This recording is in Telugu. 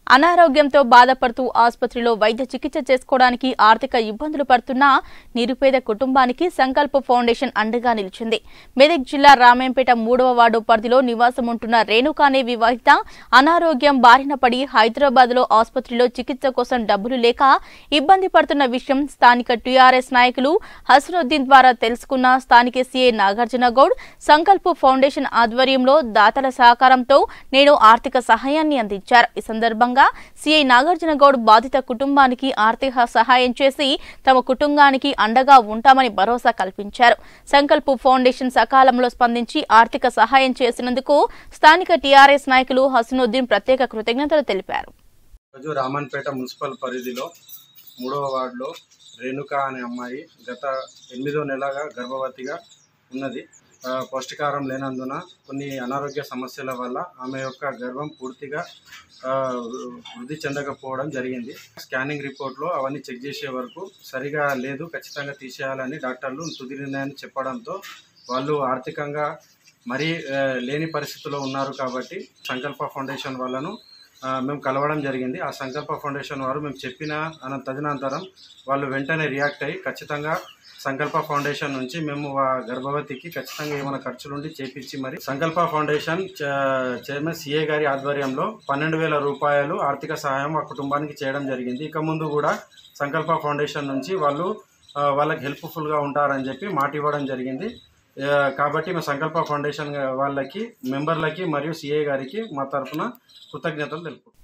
అనారోగ్యంతో బాధపడుతూ ఆసుపత్రిలో వైద్య చికిత్స చేసుకోవడానికి ఆర్థిక ఇబ్బందులు పడుతున్న నిరుపేద కుటుంబానికి సంకల్ప ఫౌండేషన్ అండగా నిలిచింది మెదక్ జిల్లా రామేంపేట మూడవ వార్డు పరిధిలో నివాసం ఉంటున్న రేణుకా అనే వివాహిత అనారోగ్యం బారిన పడి హైదరాబాద్ లో ఆసుపత్రిలో చికిత్స కోసం డబ్బులు లేక ఇబ్బంది పడుతున్న విషయం స్థానిక టీఆర్ఎస్ నాయకులు హసనుద్దీన్ ద్వారా తెలుసుకున్న స్థానిక సీఏ నాగార్జున గౌడ్ సంకల్ప ఫౌండేషన్ ఆధ్వర్యంలో దాతల సహకారంతో నేడు ఆర్థిక సహాయాన్ని అందించారు ఈ సందర్భంగా సీఐ నాగార్జున గౌడ్ బాధిత కుటుంబానికి ఆర్థిక సహాయం చేసి తమ కుటుంబానికి అండగా ఉంటామని భరోసా కల్పించారు సంకల్ప్ ఫౌండేషన్ సకాలంలో స్పందించి ఆర్థిక సహాయం చేసినందుకు స్థానిక టీఆర్ఎస్ నాయకులు హసనుద్దీన్ ప్రత్యేక కృతజ్ఞతలు తెలిపారు రోజు రామన్పేట మున్సిపల్ పరిధిలో మూడవ వార్డులో రేణుక అనే అమ్మాయి గత ఎనిమిదో నెలగా గర్భవతిగా ఉన్నది ఆ, పౌష్టికాహారం లేనందున కొన్ని అనారోగ్య సమస్యల వల్ల ఆమె యొక్క గర్భం పూర్తిగా ఆ, వృద్ధి చెందకపోవడం జరిగింది స్కానింగ్ రిపోర్ట్లో అవన్నీ చెక్ చేసే వరకు సరిగా లేదు ఖచ్చితంగా తీసేయాలని డాక్టర్లు తుది నిర్ణయాన్ని చెప్పడంతో వాళ్ళు ఆర్థికంగా మరీ ఆ, లేని పరిస్థితిలో ఉన్నారు కాబట్టి సంకల్ప ఫౌండేషన్ వాళ్ళను ఆ, మేము కలవడం జరిగింది ఆ సంకల్ప ఫౌండేషన్ వారు మేము చెప్పిన అన తదనంతరం వాళ్ళు వెంటనే రియాక్ట్ అయ్యి ఖచ్చితంగా సంకల్ప ఫౌండేషన్ నుంచి మేము ఆ గర్భవతికి ఖచ్చితంగా ఏమైనా ఖర్చులుండి చేపించి మరి సంకల్ప ఫౌండేషన్ చ- చైర్మన్ సిఏ గారి ఆధ్వర్యంలో పన్నెండు వేల రూపాయలు ఆర్థిక సహాయం ఆ కుటుంబానికి చేయడం జరిగింది ఇక ముందు కూడా సంకల్ప ఫౌండేషన్ నుంచి వాళ్ళు ఆ, వాళ్ళకి హెల్ప్ఫుల్గా ఉంటారని చెప్పి మాట ఇవ్వడం జరిగింది ఆ, కాబట్టి మేము సంకల్ప ఫౌండేషన్ వాళ్ళకి మెంబర్లకి మరియు సిఏ గారికి మా తరఫున కృతజ్ఞతలు తెలుపుకుంటాం